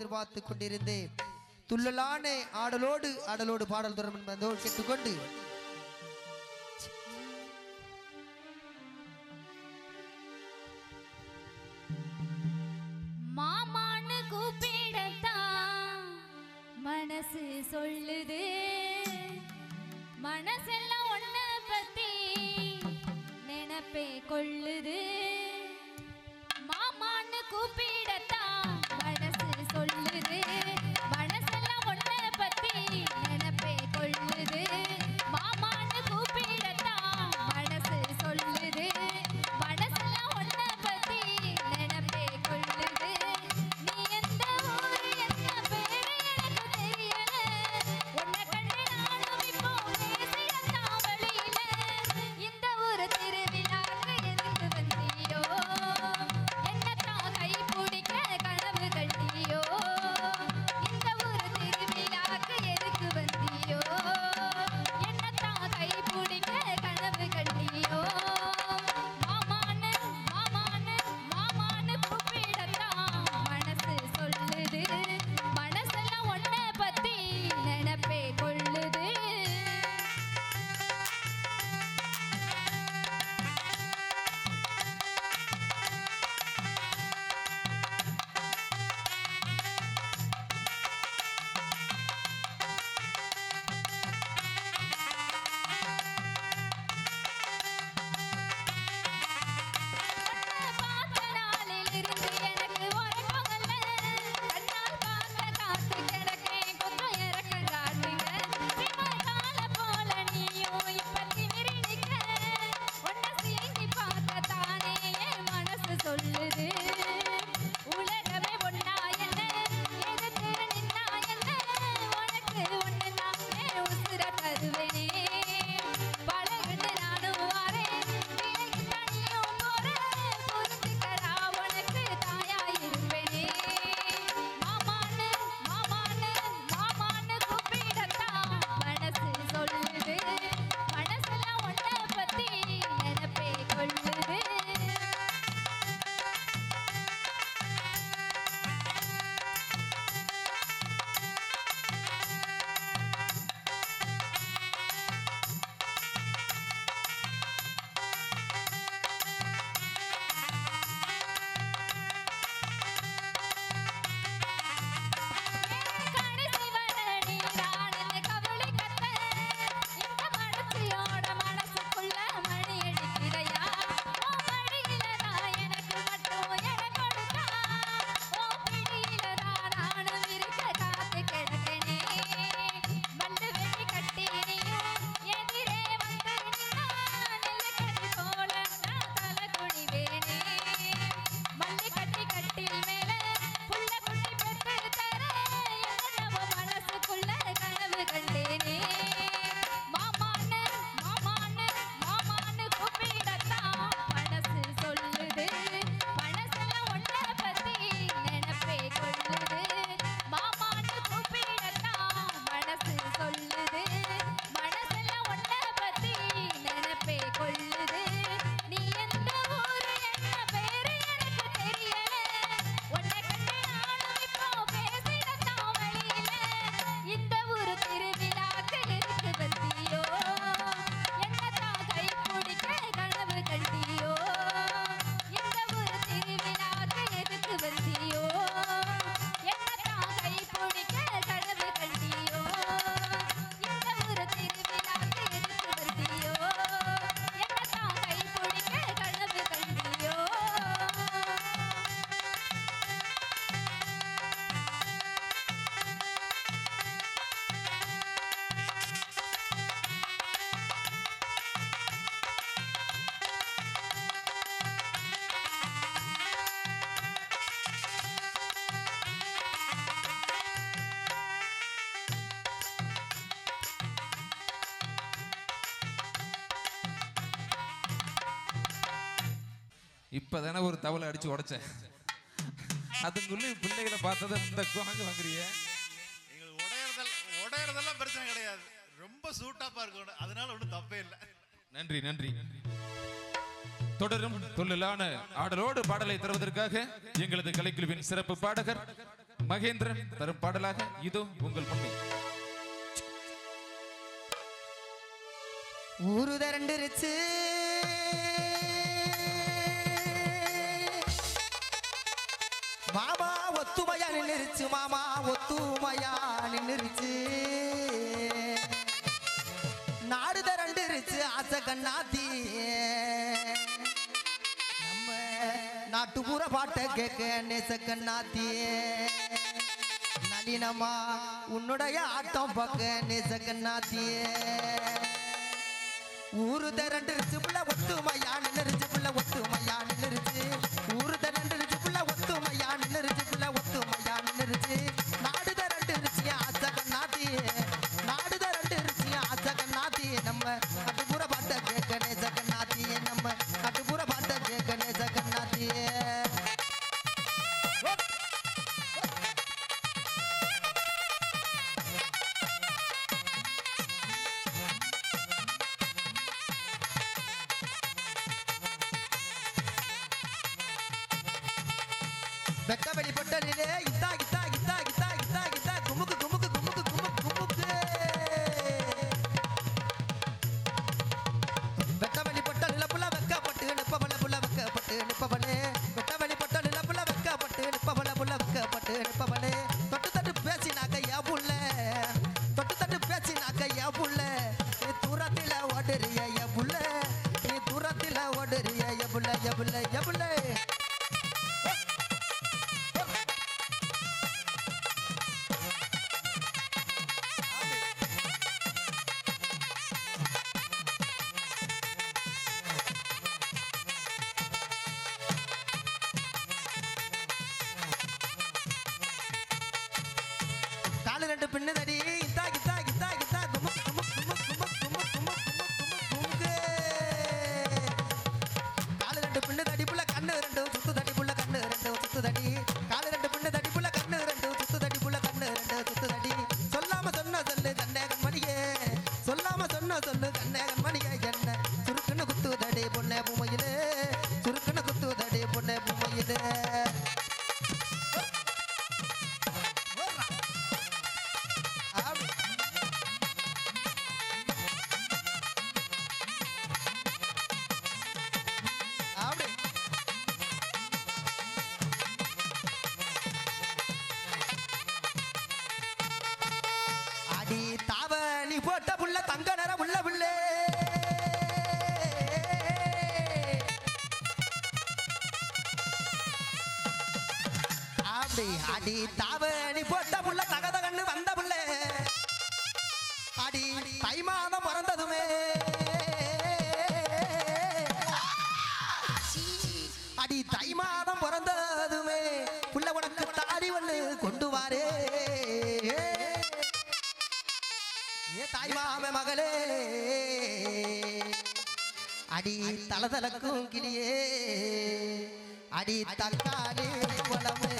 எதிர்பார்த்து கொண்டிருந்தேன் துள்ளலான ஆடலோடு ஆடலோடு பாடல் தொடரும் என்பதோடு கேட்டுக்கொண்டு மாமான்னு கூப்பிடத்தான் மனசு சொல்லுது மனசெல்லாம் ஒன்ன பத்தி நினைப்பே கொள்ளுது மாமான்னு கூப்பிடத்தான் மனசு சொல்லுது மனசெல்லாம் ஒன்ன பத்தி நினைப்பே கொள்ளுது மாமான்னு கூப்பிடத்தான் மனசு சொல்லுது மனசெல்லாம் ஒன்ன பத்தி நினைப்பே கொள்ளுது நீ எந்த ஊரு என்ன பேரு எனக்கு தெரியல உன்னை கண்டு நானும் இப்போ பேசியத்தான் வழியில இந்த ஊரு திருவிழாக்கு எதுக்கு வந்தியோ என்னத்தான் கை பிடிக்க கனவு கண்டியோ இந்த ஊரு திருவிழாக்கு எதுக்கு வந்தியோ என்னத்தான் கை பிடிக்க கனவு கண்டியோ மாமான்னு மாமான்னு மாமான்னு கூப்பிடத்தான் மனசு சொல்லுது மனசெல்லாம் ஒன்ன பத்தி நினைப்பே கொள்ளுது பார்த்த நாளிலிருந்து எனக்கு உறக்கம் வரல. கண்ணால் பார்த்த காத்து கிடக்கேன், கொஞ்சம் இரக்கம் காட்டுங்க. சிம்மத்தால போல நீயும் இப்ப திமிரி நிக்க. உன்னை சீண்டி பார்க்கத்தானே என் மனசு சொல்லுது உலகமே ஒன்னா என்ன எதிர்த்து நின்னா என்ன உனக்கு ஒண்ணு நான் என் உசுர தருவேனே பழகுன்னு நானும் வாரேன் விலைக்கு தனியும் போறேன் புரிஞ்சுக்கடா உனக்கு தாயா இருப்பேனே மாமான்னு மாமான்னு மாமான்னு கூப்பிடத்தான் மனசு சொல்லுது மனசெல்லாம் ஒன்ன பத்தி நினைப்பே கொள்ளுது கடைசி வர நீரானு கவலை கத்த இந்த மனசியோட மனசுக்குள்ள மணி அடிக்கிறையா ஓ மடியில தான் எனக்கு மட்டும் என கொடுத்தா ஓ பிடியில தான் நானும் இருக்க காத்து கிடக்கனே மண்டு வெட்டி கட்டி நீயும் எதிரே வந்து நின்னா நெல்லுக்கடி போல நான் தலை குனிவேனே மல்லி கட்டி கட்டில் மேல புள்ள குட்டி பெத்து தர என்னவோ மனசுக்குள்ள கனவு கண்டேனே மாமான்னு மாமான்னு மாமான்னு கூப்பிடத்தான் மனசு சொல்லுது மனசெல்லாம் ஒன்ன பத்தி நினைப்பே கொள்ளுது மாமான்னு கூப்பிடத்தான் மனசு சொல்லுது மனசெல்லாம் ஒன்ன பத்தி நினைப்பே கொள்ளுது நீ எந்த ஊரு என்ன பேரு எனக்கு தெரியல உன்னை கண்டு நானும் இப்போ பேசிடத்தான் வழியில இந்த ஊரு திருவிழாக்கு எதுக்கு வந்தியோ என்னத்தான் கை பிடிக்க கனவு கண்டியோ இந்த ஊரு திருவிழாக்கு எதுக்கு வந்தியோ என்னத்தான் கை பிடிக்க கனவு கண்டியோ இந்த ஊரு திருவிழாக்கு எதுக்கு வந்தியோ என்னத்தான் கை பிடிக்க கனவு கண்டியோ இப்பதானே ஒரு தவளை அடிச்சு உடைச்சேன் அதுக்குள்ள பிள்ளைகளை பார்த்ததை இந்த குவாங்க வாங்குறிய எங்களுக்கு உடையறதெல்லாம் உடையறதெல்லாம் பிரச்சனை கிடையாது ரொம்ப சூட்டாப்பா இருக்கணும் அதனால ஒன்றும் தப்பே இல்லை நன்றி நன்றி தொடரும் தொழிலான ஆடலோடு பாடலை தருவதற்காக எங்களது கலைக்குழுவின் சிறப்பு பாடகர் மகேந்திரன் தரும் பாடலாக இதோ உங்கள் பொண்ணை ஊரு திரண்டுருச்சு மாமா ஒத்துமையா நின்னுருச்சு மாமா ஒத்துமையா நின்னுருச்சு நாடு திரண்டுருச்சு ஆசை கண்ணாத்தி நம்ம நாட்டுப்புற பாட்டை கேட்க நேச கண்ணாத்தி நளினமா உன்னுடைய ஆட்டம் பார்க்க நேச கண்ணாத்தியே ஊரு திரண்டுருச்சு புள்ள ஒத்துமையா நின்னுருச்சு புள்ள ஒத்துமையா நின்னுருச்சு ஊரு திரண்டுருச்சு புள்ள ஒத்துமையா நின்னுருச்சு புள்ள ஒத்துமையா நின்னுருச்சு நாடு திரண்டுருச்சு ஆசை கண்ணாத்தி நாடு திரண்டுருச்சு ஆசை கண்ணாத்தி நம்ம கட்டுப்புற பாட்ட கேட்க நேச கண்ணாத்தி நம்ம கட்டுப்புற பாட்ட கேட்க நேச கண்ணாத்தி வெட்ட வெளிப்பட்டலிலே இத்தா கித்தா கித்தா கித்தா கித்தா கித்தா குமுக்கு குமுக்கு குமுக்கு குமுக்கு குமுக்கு வெட்ட வெளிப்பட்ட நிலப்புல வெக்கப்பட்டு நிப்பவள புல வெக்கப்பட்டு நிப்பவளே வெட்ட வெளிப்பட்ட நிலப்புல வெக்கப்பட்டு நிப்பவள புல வெக்கப்பட்டு நிப்பவளே தொட்டு தட்டு பேசினாக்க யா புள்ள தொட்டு தட்டு பேசினாக்க யா புள்ள நீ தூரத்தில ஓடுறிய யா புள்ள நீ தூரத்தில ஓடுறிய யா புள்ள யா புள்ள யா புள்ள காலு ரெண்டு பின்னுதடி இத்தா கித்தா கித்தா கித்தா குமுக் குமுக் குமுக் குமுக் குமுக் குமுக் குமுக் குமுக் குமுக்கு காலு ரெண்டு பின்னுதடி புள்ள கண்ணு ரெண்டு சுத்துதடி புள்ள கண்ணு ரெண்டு சுத்துதடி காலு ரெண்டு பின்னுதடி புள்ள கண்ணு ரெண்டு சுத்துதடி புள்ள கண்ணு ரெண்டு சுத்துதடி சொல்லாம சொன்ன சொல்லு கண்ணேகன் மணியே சொல்லாம சொன்ன சொல்லு கண்ணேகன் மணியே என்ன சுருக்குன்னு குத்துதடி பொண்ணே பூமையிலே சுருக்குன்னு குத்துதடி பொண்ணே பூமையிலே அப்படி அப்படி அடி தாவ நீ போட்ட புள்ள தங்க நிறம் உள்ள புள்ளே அப்படி அடி தாவ நீ போட்ட புள்ள தகத கண்ணு வந்த புள்ளே அடி தை மாதம் பிறந்ததுமே அடி தை மாதம் பிறந்ததுமே புள்ள உனக்கு தாடி ஒண்ணு கொண்டு வாரே ஏ தாய் மாம மகளே அடி தலதலக்கும் கிளியே அடி தக்காளி குளமே